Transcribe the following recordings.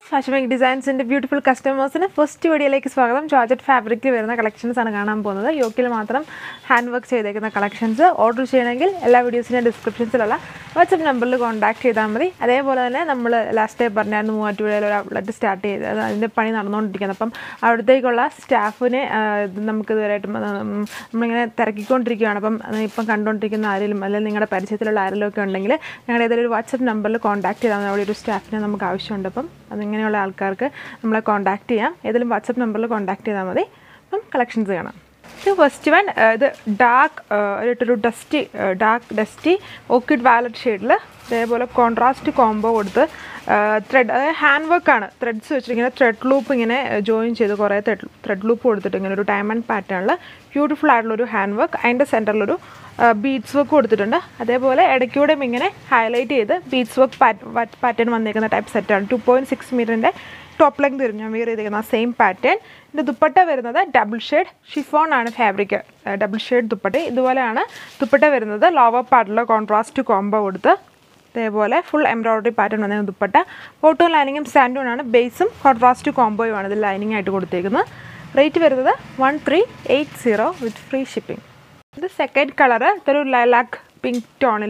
fashion make ഡിസൈൻസിൻ്റെ beautiful കസ്റ്റമേഴ്സിന് first വീഡിയോയിലേക്ക് സ്വാഗതം ജോർജറ്റ് ഫാബ്രിക്കിൽ വരുന്ന കളക്ഷൻസ് ആണ് കാണാൻ പോകുന്നത് യോക്കിൽ മാത്രം ഹാൻഡ് വർക്ക് ചെയ്തേക്കുന്ന കളക്ഷൻസ് ഓർഡർ ചെയ്യണമെങ്കിൽ എല്ലാ വീഡിയോസിൻ്റെ ഡിസ്ക്രിപ്ഷൻസിലുള്ള വാട്സപ്പ് നമ്പറിൽ കോൺടാക്ട് ചെയ്താൽ മതി അതേപോലെ തന്നെ നമ്മൾ ലാസ്റ്റ് ടൈം പറഞ്ഞായിരുന്നു മൂവാറ്റുപുഴയിൽ ഒരു ഔട്ട്ലെറ്റ് സ്റ്റാർട്ട് ചെയ്ത് അത് അതിൻ്റെ പണി നടന്നുകൊണ്ടിരിക്കുന്നത് അപ്പം അവിടത്തേക്കുള്ള സ്റ്റാഫിനെ നമുക്ക് ഇതുവരെയായിട്ടും ഉം, നമ്മളിങ്ങനെ തിരക്കിക്കൊണ്ടിരിക്കുകയാണ് അപ്പം അത് ഇപ്പം കണ്ടുകൊണ്ടിരിക്കുന്ന ആരെങ്കിലും അല്ലെങ്കിൽ നിങ്ങളുടെ പരിചയത്തിലുള്ള ആരെങ്കിലും ഒക്കെ ഉണ്ടെങ്കിൽ ഞങ്ങളുടെ ഏതെങ്കിലും ഒരു വാട്സപ്പ് നമ്പറിൽ കോൺടാക്ട് ചെയ്താൽ മതി അവിടെ ഒരു സ്റ്റാഫിനെ നമുക്ക് ആവശ്യമുണ്ട് അപ്പം അതിങ്ങനെയുള്ള ആൾക്കാർക്ക് നമ്മളെ കോൺടാക്ട് ചെയ്യാം ഏതെങ്കിലും വാട്സപ്പ് നമ്പറിൽ കോൺടാക്ട് ചെയ്താൽ മതി അപ്പം കളക്ഷൻസ് കാണാം ഇത് ഫസ്റ്റ് വൺ ഇത് ഡാർക്ക് ഒരു ഡസ്റ്റി ഡാർക്ക് ഡസ്റ്റി ഓക്കിഡ് വാലറ്റ് ഷെയ്ഡിൽ അതേപോലെ കോൺട്രാസ്റ്റ് കോംബോ കൊടുത്ത് ത്രെഡ് അതായത് ഹാൻഡ് വർക്കാണ് ത്രെഡ്സ് വെച്ചിരിക്കുന്ന ത്രെഡ് ലൂപ്പ് ഇങ്ങനെ ജോയിൻ ചെയ്ത് കുറേ ത്രെഡ് ത്രെഡ് ലൂപ്പ് കൊടുത്തിട്ട് ഇങ്ങനെ ഒരു ഡയമണ്ട് പാറ്റേണിൽ ബ്യൂട്ടിഫുൾ ആയിട്ടുള്ളൊരു ഹാൻഡ് വർക്ക് അതിൻ്റെ സെൻറ്ററിലൊരു ബീഡ്സ് വർക്ക് കൊടുത്തിട്ടുണ്ട് അതേപോലെ ഇടയ്ക്കൂടെയും ഇങ്ങനെ ഹൈലൈറ്റ് ചെയ്ത് ബീഡ്സ് വർക്ക് പാറ്റേൺ വന്നിരിക്കുന്ന ടൈപ്പ് സെറ്റാണ് ടു പോയിൻറ്റ് സിക്സ് മീറ്ററിൻ്റെ ടോപ്പ് ലെങ്ത് വരും ഞാൻ വെയർ ചെയ്തിരിക്കുന്ന സെയിം പാറ്റേൺ ഇത് ദുപ്പട്ട വരുന്നത് ഡബിൾ ഷെയ്ഡ് ഷിഫോൺ ആണ് ഫാബ്രിക് ഡബിൾ ഷെയ്ഡ് ദുപ്പട്ട ഇതുപോലെയാണ് ദുപ്പട്ട വരുന്നത് ലോവർ പാർട്ടിൽ കോൺട്രാസ്റ്റ് കോംബോ കൊടുത്ത് അതേപോലെ ഫുൾ എംബ്രോയ്ഡറി പാറ്റേൺ വന്ന ദുപ്പട്ട ഫോട്ടോ ലൈനിങ്ങും സ്റ്റാൻഡും ആണ് ബേസും കോൺട്രാസ്റ്റ് കോംബോയുമാണ് ഇത് ലൈനിങ് ആയിട്ട് കൊടുത്തേക്കുന്നത് റേറ്റ് വരുന്നത് one three eight zero with free shipping ഇത് സെക്കൻഡ് കളറ് ഇതൊരു ലൈലാക്ക് പിങ്ക് ടോണിൽ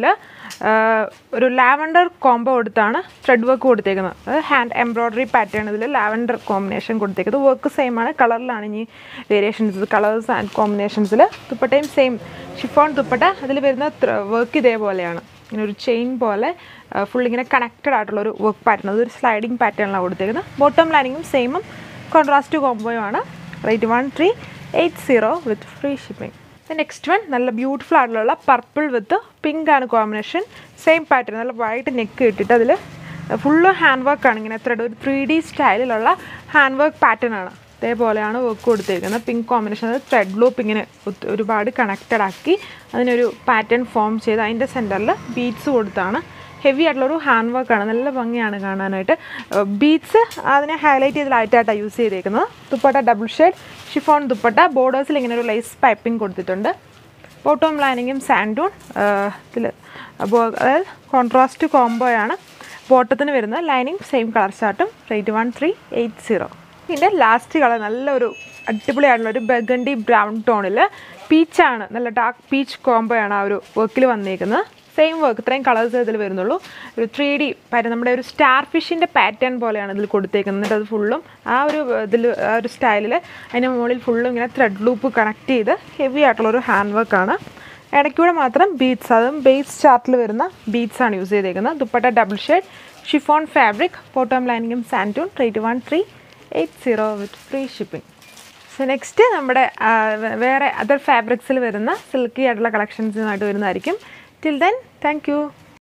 ഒരു ലാവൻഡർ കോംബോ കൊടുത്താണ് ത്രെഡ് വർക്ക് കൊടുത്തേക്കുന്നത് അത് ഹാൻഡ് എംബ്രോയ്ഡറി പാറ്റേൺ ഇതിൽ ലാവൻഡർ കോമ്പിനേഷൻ കൊടുത്തേക്കുന്നത് വർക്ക് സെയിം ആണ് കളറിലാണ് ഇനി വേരിയേഷൻസ് കളേഴ്സ് ആൻഡ് കോമ്പിനേഷൻസിൽ ദുപ്പട്ടയും സെയിം ഷിഫോൺ ദുപ്പട്ട അതിൽ വരുന്ന വർക്ക് ഇതേപോലെയാണ് ഇങ്ങനെ ഒരു ചെയിൻ പോലെ ഫുൾ ഇങ്ങനെ കണക്റ്റഡ് ആയിട്ടുള്ള ഒരു വർക്ക് പാറ്റേൺ അതൊരു സ്ലൈഡിങ് പാറ്റേണിലാണ് കൊടുത്തേക്കുന്നത് ബോട്ടം ലൈനിങ്ങും സെയിമും കോൺട്രാസ്റ്റ് കോംബോയുമാണ് rate one three eight zero with free shipping next one നല്ല ബ്യൂട്ടിഫുൾ ആയിട്ടുള്ള പർപ്പിൾ വിത്ത് പിങ്ക് ആണ് കോമ്പിനേഷൻ സെയിം പാറ്റേൺ നല്ല വൈറ്റ് നെക്ക് ഇട്ടിട്ട് അതിൽ ഫുള്ള് ഹാൻഡ് വർക്കാണ് ഇങ്ങനെ ത്രെഡ് ഒരു ത്രീ ഡി സ്റ്റൈലിലുള്ള ഹാൻഡ് വർക്ക് പാറ്റേൺ ആണ് അതേപോലെയാണ് വർക്ക് കൊടുത്തിരിക്കുന്നത് പിങ്ക് കോമ്പിനേഷൻ അത് ത്രെഡ് ലൂപ്പ് ഇങ്ങനെ ഒത്ത് ഒരുപാട് കണക്റ്റഡ് ആക്കി അതിനൊരു പാറ്റേൺ ഫോം ചെയ്ത് അതിൻ്റെ സെൻറ്ററിൽ ബീഡ്സ് കൊടുത്താണ് ഹെവി ആയിട്ടുള്ളൊരു ഹാൻഡ് വർക്കാണ് നല്ല ഭംഗിയാണ് കാണാനായിട്ട് ബീഡ്സ് അതിനെ ഹൈലൈറ്റ് ചെയ്ത് ലൈറ്റായിട്ടാണ് യൂസ് ചെയ്തേക്കുന്നത് dupatta double shade chiffon dupatta ബോർഡേഴ്സിൽ ഇങ്ങനെ ഒരു ലൈസ് പൈപ്പിംഗ് കൊടുത്തിട്ടുണ്ട് ബോട്ടം ലൈനിങ്ങും സാൻഡൂൺ ഇതിൽ അതായത് കോൺട്രാസ്റ്റ് കോംബോയാണ് ബോട്ടത്തിന് വരുന്നത് ലൈനിങ് സെയിം കളർ ചാർട്ടും rate one three eight zero ഇതിൻ്റെ ലാസ്റ്റ് കളർ നല്ലൊരു അടിപൊളിയായിട്ടുള്ള ഒരു ബഗണ്ടി ബ്രൗൺ ടോണിൽ പീച്ചാണ് നല്ല ഡാർക്ക് പീച്ച് കോംബോയാണ് ആ ഒരു വർക്കിൽ വന്നിരിക്കുന്നത് സെയിം വർക്ക് ഇത്രയും കളേഴ്സ് ഇതിൽ വരുന്നുള്ളൂ ഒരു ത്രീ ഡി പാറ്റേൺ നമ്മുടെ ഒരു സ്റ്റാർ ഫിഷിൻ്റെ പാറ്റേൺ പോലെയാണ് ഇതിൽ കൊടുത്തേക്കുന്നത് എന്നിട്ട് അത് ഫുള്ളും ആ ഒരു ഇതിൽ ആ ഒരു സ്റ്റൈലിൽ അതിൻ്റെ മുകളിൽ ഫുള്ളും ഇങ്ങനെ ത്രെഡ് ലൂപ്പ് കണക്ട് ചെയ്ത് ഹെവി ആയിട്ടുള്ളൊരു ഹാൻഡ് വർക്കാണ് ഇടയ്ക്കൂടെ മാത്രം ബീഡ്സ് അതും ബേസ് ചാർട്ടിൽ വരുന്ന ബീഡ്സ് ആണ് യൂസ് ചെയ്തേക്കുന്നത് dupatta double shade chiffon fabric bottom ലൈനിങ്ങും സാൻറ്റൂൺ rate one three eight zero with free shipping so next നമ്മുടെ ആ, വേ- വേറെ അതർ ഫാബ്രിക്സിൽ വരുന്ന സിൽക്കി ആയിട്ടുള്ള കളക്ഷൻസുമായിട്ട് വരുന്നതായിരിക്കും ടിൽ ദെൻ താങ്ക് യു